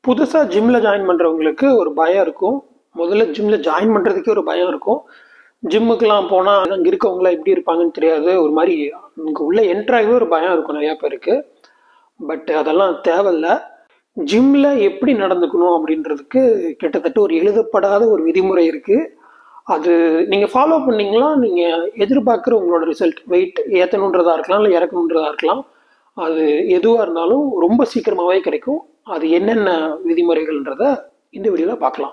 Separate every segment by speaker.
Speaker 1: புதுசாக ஜிம்மில் ஜாயின் பண்ணுறவங்களுக்கு ஒரு பயம் இருக்கும் முதல்ல ஜிம்மில் ஜாயின் பண்ணுறதுக்கே ஒரு பயம் இருக்கும் ஜிம்முக்கெலாம் போனால் அங்கே இருக்கவங்களாம் எப்படி இருப்பாங்கன்னு தெரியாது ஒரு மாதிரி அங்கே உள்ள என்ட்ராகவே ஒரு பயம் இருக்கும் நிறையா பேருக்கு பட் அதெல்லாம் தேவையில்ல ஜிம்மில் எப்படி நடந்துக்கணும் அப்படின்றதுக்கு கிட்டத்தட்ட ஒரு எழுதப்படாத ஒரு விதிமுறை இருக்குது அது நீங்கள் ஃபாலோ பண்ணீங்களா நீங்கள் எதிர்பார்க்குற உங்களோட ரிசல்ட் வெயிட் ஏற்றணுன்றதா இருக்கலாம் இல்லை இறக்கணுன்றதா இருக்கலாம் அது எதுவாக இருந்தாலும் ரொம்ப சீக்கிரமாகவே கிடைக்கும் அது என்னென்ன விதிமுறைகள்ன்றத இந்த வீடியோவில் பார்க்கலாம்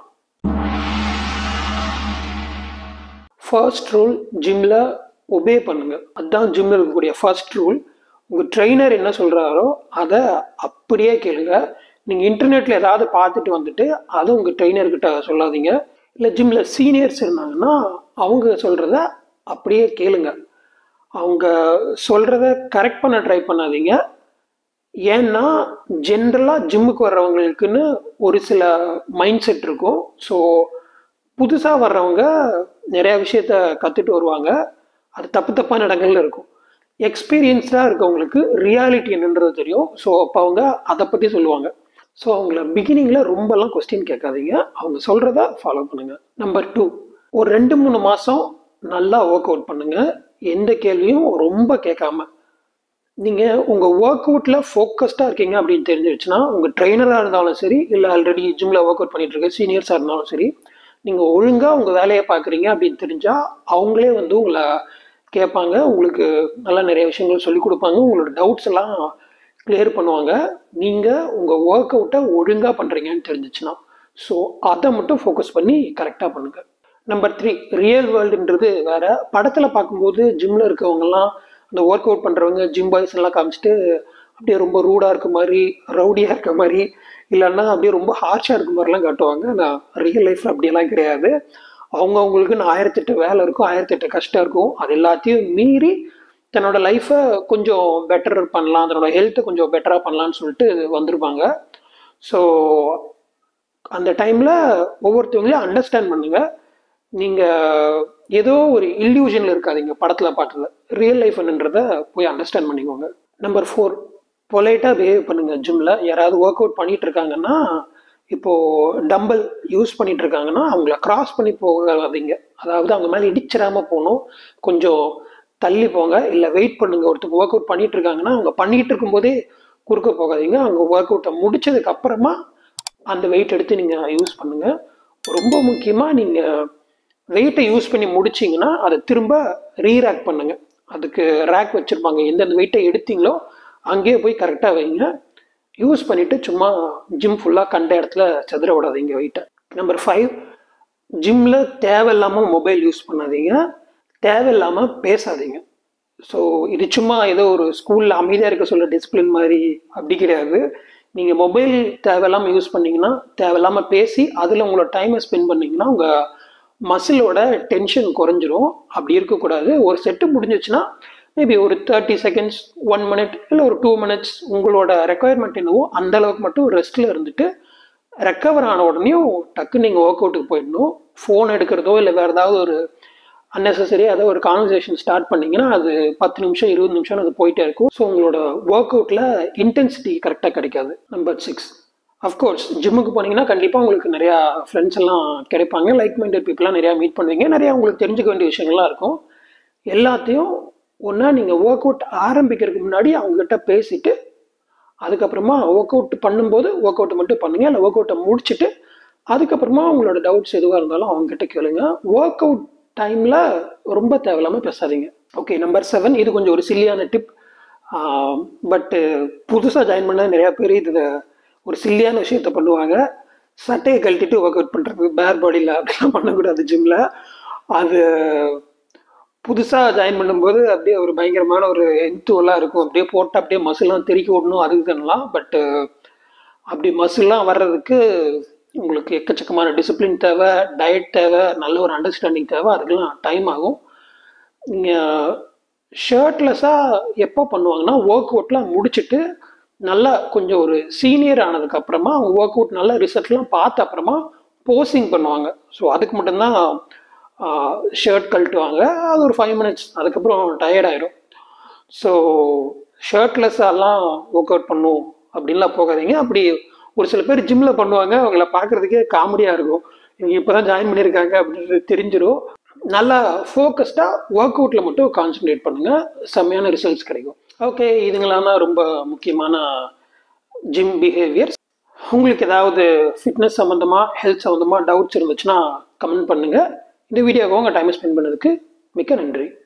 Speaker 1: ஃபர்ஸ்ட் ரூல் ஜிம்மில் ஒபே பண்ணுங்க அதுதான் ஜிம்மில் இருக்கக்கூடிய ஃபர்ஸ்ட் ரூல் உங்கள் ட்ரெயினர் என்ன சொல்கிறாரோ அதை அப்படியே கேளுங்க நீங்கள் இன்டர்நெட்டில் ஏதாவது பார்த்துட்டு வந்துட்டு அதை உங்கள் ட்ரெயினர்கிட்ட சொல்லாதீங்க இல்லை ஜிம்மில் சீனியர்ஸ் இருந்தாங்கன்னா அவங்க சொல்கிறத அப்படியே கேளுங்க அவங்க சொல்கிறத கரெக்ட் பண்ண ட்ரை பண்ணாதீங்க ஏன்னா ஜென்ரலாக ஜிம்முக்கு வர்றவங்களுக்குன்னு ஒரு சில மைண்ட் செட் இருக்கும் ஸோ புதுசாக வர்றவங்க நிறையா விஷயத்த கற்றுட்டு வருவாங்க அது தப்பு தப்பான இடங்கள்ல இருக்கும் எக்ஸ்பீரியன்ஸ்டாக இருக்கவங்களுக்கு ரியாலிட்டி என்னன்றது தெரியும் ஸோ அப்போ அவங்க அதை பற்றி சொல்லுவாங்க ஸோ அவங்கள பிகினிங்கில் ரொம்பலாம் கொஸ்டின் கேட்காதீங்க அவங்க சொல்கிறத ஃபாலோ பண்ணுங்கள் நம்பர் டூ ஒரு ரெண்டு மூணு மாதம் நல்லா ஒர்க் அவுட் பண்ணுங்கள் எந்த கேள்வியும் ரொம்ப கேட்காம நீங்கள் உங்கள் ஒர்க் அவுட்டில் ஃபோக்கஸ்டாக இருக்கீங்க அப்படின்னு தெரிஞ்சிருச்சுன்னா உங்கள் ட்ரெயினராக இருந்தாலும் சரி இல்லை ஆல்ரெடி ஜிம்மில் ஒர்க் அவுட் பண்ணிட்டு இருக்க சீனியர்ஸாக இருந்தாலும் சரி நீங்கள் ஒழுங்காக உங்கள் வேலையை பார்க்குறீங்க அப்படின்னு தெரிஞ்சால் அவங்களே வந்து உங்களை கேட்பாங்க உங்களுக்கு நல்லா நிறைய விஷயங்கள் சொல்லிக் கொடுப்பாங்க உங்களோட டவுட்ஸ் எல்லாம் கிளியர் பண்ணுவாங்க நீங்கள் உங்கள் ஒர்க் அவுட்டை ஒழுங்காக பண்ணுறீங்கன்னு தெரிஞ்சிச்சுன்னா ஸோ அதை மட்டும் ஃபோக்கஸ் பண்ணி கரெக்டாக பண்ணுங்கள் நம்பர் த்ரீ ரியல் வேர்ல்டுன்றது வேற படத்தில் பார்க்கும்போது ஜிம்மில் இருக்கவங்கலாம் அந்த ஒர்க் அவுட் பண்ணுறவங்க ஜிம் பாய்ஸ் எல்லாம் காமிச்சிட்டு அப்படியே ரொம்ப ரூடாக இருக்க மாதிரி ரவுடியாக இருக்க மாதிரி இல்லைன்னா அப்படியே ரொம்ப ஹார்ஷாக இருக்க மாதிரிலாம் காட்டுவாங்க நான் ரியல் லைஃப்பில் அப்படியெல்லாம் கிடையாது அவங்க அவங்களுக்குன்னு ஆயிரத்தெட்டு வேலை இருக்கும் ஆயிரத்தெட்டு கஷ்டம் இருக்கும் அது எல்லாத்தையும் மீறி தன்னோட லைஃப்பை கொஞ்சம் பெட்டர் பண்ணலாம் தன்னோட ஹெல்த்தை கொஞ்சம் பெட்டராக பண்ணலான்னு சொல்லிட்டு வந்திருப்பாங்க ஸோ அந்த டைமில் ஒவ்வொருத்தவங்களையும் அண்டர்ஸ்டாண்ட் பண்ணுங்கள் நீங்கள் ஏதோ ஒரு இல்யூஷனில் இருக்காதீங்க படத்தில் பாட்டில் ரியல் லைஃப் என்னன்றத போய் அண்டர்ஸ்டாண்ட் பண்ணிக்கோங்க நம்பர் ஃபோர் பொலைட்டாக பிஹேவ் பண்ணுங்கள் ஜிம்மில் யாராவது ஒர்க் அவுட் பண்ணிட்டு இருக்காங்கன்னா இப்போது டம்பல் யூஸ் பண்ணிட்டு இருக்காங்கன்னா அவங்கள கிராஸ் பண்ணி போகாதீங்க அதாவது அவங்க மேலே இடிச்சிடாமல் போகணும் கொஞ்சம் தள்ளி போங்க இல்லை வெயிட் பண்ணுங்க ஒருத்தங்க ஒர்க் அவுட் பண்ணிட்டு இருக்காங்கன்னா அவங்க பண்ணிட்டு இருக்கும்போதே குறுக்க போகாதீங்க அவங்க ஒர்க் அவுட்டை முடிச்சதுக்கு அப்புறமா அந்த வெயிட் எடுத்து நீங்கள் யூஸ் பண்ணுங்க ரொம்ப முக்கியமாக நீங்கள் வெயிட்டை யூஸ் பண்ணி முடிச்சிங்கன்னா அதை திரும்ப ரீரேக் பண்ணுங்க அதுக்கு ரேக் வச்சுருப்பாங்க எந்தெந்த வெயிட்டை எடுத்தீங்களோ அங்கேயே போய் கரெக்டாக வைங்க யூஸ் பண்ணிவிட்டு சும்மா ஜிம் ஃபுல்லாக கண்ட இடத்துல செதற விடாதீங்க வெயிட்டை நம்பர் ஃபைவ் ஜிம்மில் தேவையில்லாமல் மொபைல் யூஸ் பண்ணாதீங்க தேவையில்லாமல் பேசாதீங்க ஸோ இது சும்மா ஏதோ ஒரு ஸ்கூலில் அமைதியாக இருக்க சொல்ல டிசிப்ளின் மாதிரி அப்படி கிடையாது நீங்கள் மொபைல் தேவையில்லாமல் யூஸ் பண்ணீங்கன்னா தேவையில்லாமல் பேசி அதில் உங்களோட டைமை ஸ்பெண்ட் பண்ணிங்கன்னா உங்கள் மசிலோட டென்ஷன் குறைஞ்சிரும் அப்படி இருக்கக்கூடாது ஒரு செட்டு முடிஞ்சிச்சுன்னா மேபி ஒரு தேர்ட்டி செகண்ட்ஸ் ஒன் மினிட் இல்லை ஒரு டூ மினிட்ஸ் உங்களோட ரெக்குயர்மெண்ட் என்னவோ அந்த அளவுக்கு மட்டும் ரெஸ்ட்டில் இருந்துட்டு ரெக்கவர் ஆன உடனேயும் டக்குன்னு நீங்கள் ஒர்க் அவுட்டுக்கு போயிடணும் ஃபோன் எடுக்கிறதோ இல்லை வேறு ஏதாவது ஒரு அன்னெசரி ஏதாவது ஒரு கான்வர்சேஷன் ஸ்டார்ட் பண்ணிங்கன்னா அது பத்து நிமிஷம் இருபது நிமிஷம் அது போயிட்டே இருக்கும் ஸோ உங்களோட ஒர்க் அவுட்டில் இன்டென்சிட்டி கரெக்டாக கிடைக்காது நம்பர் சிக்ஸ் அஃப்கோர்ஸ் ஜிம்முக்கு போனீங்கன்னா கண்டிப்பாக உங்களுக்கு நிறையா ஃப்ரெண்ட்ஸ் எல்லாம் கிடைப்பாங்க லைக் மைண்டட் பீப்புளாக நிறையா மீட் பண்ணுவீங்க நிறையா உங்களுக்கு தெரிஞ்சுக்க வேண்டிய விஷயங்கள்லாம் இருக்கும் எல்லாத்தையும் ஒன்றா நீங்கள் ஒர்க் அவுட் ஆரம்பிக்கிறதுக்கு முன்னாடி அவங்ககிட்ட பேசிட்டு அதுக்கப்புறமா ஒர்க் அவுட் பண்ணும்போது ஒர்க் அவுட் மட்டும் பண்ணுங்கள் இல்லை ஒர்க் அவுட்டை முடிச்சுட்டு அதுக்கப்புறமா உங்களோட டவுட்ஸ் எதுவாக இருந்தாலும் அவங்ககிட்ட கேளுங்க ஒர்க் அவுட் டைமில் ரொம்ப தேவையில்லாமல் பேசாதீங்க ஓகே நம்பர் செவன் இது கொஞ்சம் ஒரு சில்லியான டிப் பட்டு புதுசாக ஜாயின் பண்ண நிறையா பேர் இது ஒரு சில்லியான விஷயத்த பண்ணுவாங்க சட்டையை கழட்டிட்டு ஒர்க் அவுட் பண்ணுறது பேர் பாடியில் அப்படிலாம் பண்ணக்கூடாது ஜிம்மில் அது புதுசாக ஜாயின் பண்ணும்போது அப்படியே ஒரு பயங்கரமான ஒரு எந்துவெல்லாம் இருக்கும் அப்படியே போட்டு அப்படியே மசிலாம் தெறிக்க விடணும் அதுக்கு தானலாம் பட்டு அப்படி மசில்லாம் வர்றதுக்கு உங்களுக்கு எக்கச்சக்கமான டிசிப்ளின் தேவை டயட் தேவை நல்ல ஒரு அண்டர்ஸ்டாண்டிங் தேவை அதுக்கெல்லாம் டைம் ஆகும் நீங்கள் ஷர்ட்லெஸ்ஸாக எப்போ பண்ணுவாங்கன்னா ஒர்க் அவுட்லாம் முடிச்சுட்டு நல்லா கொஞ்சம் ஒரு சீனியர் ஆனதுக்கு அப்புறமா அவங்க ஒர்க் அவுட் நல்ல ரிசல்ட்லாம் பார்த்த அப்புறமா போசிங் பண்ணுவாங்க ஸோ அதுக்கு மட்டும்தான் ஷர்ட் கழட்டுவாங்க அது ஒரு ஃபைவ் மினிட்ஸ் அதுக்கப்புறம் டயர்ட் ஆயிடும் ஸோ ஷர்ட்லெஸ்ஸாலாம் ஒர்க் அவுட் பண்ணும் அப்படின்லாம் போகாதீங்க அப்படி ஒரு சில பேர் ஜிம்மில் பண்ணுவாங்க அவங்கள பார்க்குறதுக்கே காமெடியாக இருக்கும் இவங்க இப்போ தான் ஜாயின் பண்ணியிருக்காங்க அப்படின்றது தெரிஞ்சிடும் நல்லா ஃபோக்கஸ்டாக ஒர்க் அவுட்டில் மட்டும் கான்சென்ட்ரேட் பண்ணுங்கள் செம்மையான ரிசல்ட்ஸ் கிடைக்கும் ஓகே இதுங்களாம் தான் ரொம்ப முக்கியமான ஜிம் பிஹேவியர்ஸ் உங்களுக்கு ஏதாவது ஃபிட்னஸ் சம்மந்தமாக ஹெல்த் சம்மந்தமாக டவுட்ஸ் இருந்துச்சுன்னா கமெண்ட் பண்ணுங்கள் இந்த வீடியோவை உங்கள் டைம் ஸ்பெண்ட் பண்ணதுக்கு மிக்க நன்றி